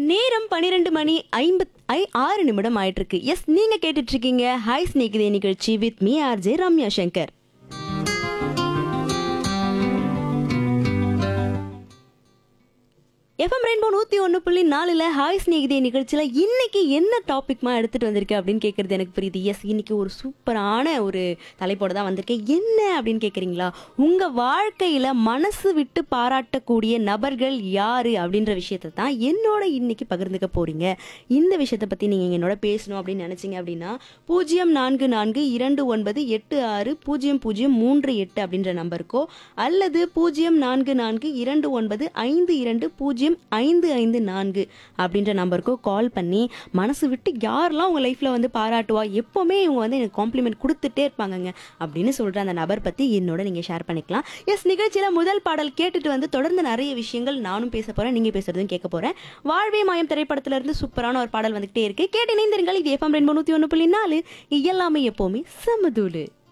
நேரம் பன்னிரெண்டு மணி ஐம்பத் ஐ ஆறு நிமிடம் ஆயிட்டு இருக்கு எஸ் நீங்க கேட்டுட்டு இருக்கீங்க ஹாய் ஸ்நேகிதே நிகழ்ச்சி with me RJ Ramya Shankar FM rainbow நூற்றி ஒன்று புள்ளி நாலில் ஹாய் ஸ்நேகிதே நிகழ்ச்சியில் இன்னைக்கு என்ன டாபிக்மா எடுத்துகிட்டு வந்திருக்கு அப்படின்னு கேட்குறது எனக்கு புரியுது எஸ் இன்னைக்கு ஒரு சூப்பரான ஒரு தலைப்போட தான் வந்திருக்கேன் என்ன அப்படின்னு கேட்குறீங்களா உங்கள் வாழ்க்கையில் மனசு விட்டு பாராட்டக்கூடிய நபர்கள் யார் அப்படின்ற விஷயத்தை தான் என்னோட இன்னைக்கு பகிர்ந்துக்க போகிறீங்க இந்த விஷயத்தை பற்றி நீங்கள் என்னோட பேசணும் அப்படின்னு நினச்சிங்க அப்படின்னா பூஜ்ஜியம் நான்கு நான்கு இரண்டு ஒன்பது எட்டு ஆறு பூஜ்ஜியம் பூஜ்ஜியம் மூன்று எட்டு அப்படின்ற நம்பருக்கோ அல்லது பூஜ்ஜியம் நான்கு நான்கு இரண்டு ஒன்பது ஐந்து இரண்டு பூஜ்ஜியம் ஐந்து ஐந்து நான்கு அப்படின்ற நம்பருக்கோ கால் பண்ணி மனசு விட்டு யாரெல்லாம் உங்கள் லைஃப்பில் வந்து பாராட்டுவா எப்போவுமே இவங்க வந்து எனக்கு காம்ப்ளிமெண்ட் கொடுத்துட்டே இருப்பாங்கங்க அப்படின்னு சொல்கிற அந்த நபர் பற்றி என்னோட நீங்கள் ஷேர் பண்ணிக்கலாம் எஸ் நிகழ்ச்சியில் முதல் பாடல் கேட்டுட்டு வந்து தொடர்ந்து நிறைய விஷயங்கள் நானும் பேச போகிறேன் நீங்கள் பேசுறதும் கேட்க போகிறேன் வாழ்வே மாயம் திரைப்படத்துல இருந்து சூப்பரான ஒரு பாடல் வந்துகிட்டே இருக்கு கேட்டு இணைந்திருங்கள் இது எஃப்எம் ரெண்டு நூற்றி ஒன்று புள்ளி நாலு எல்லாமே எப்போவுமே சமதூளு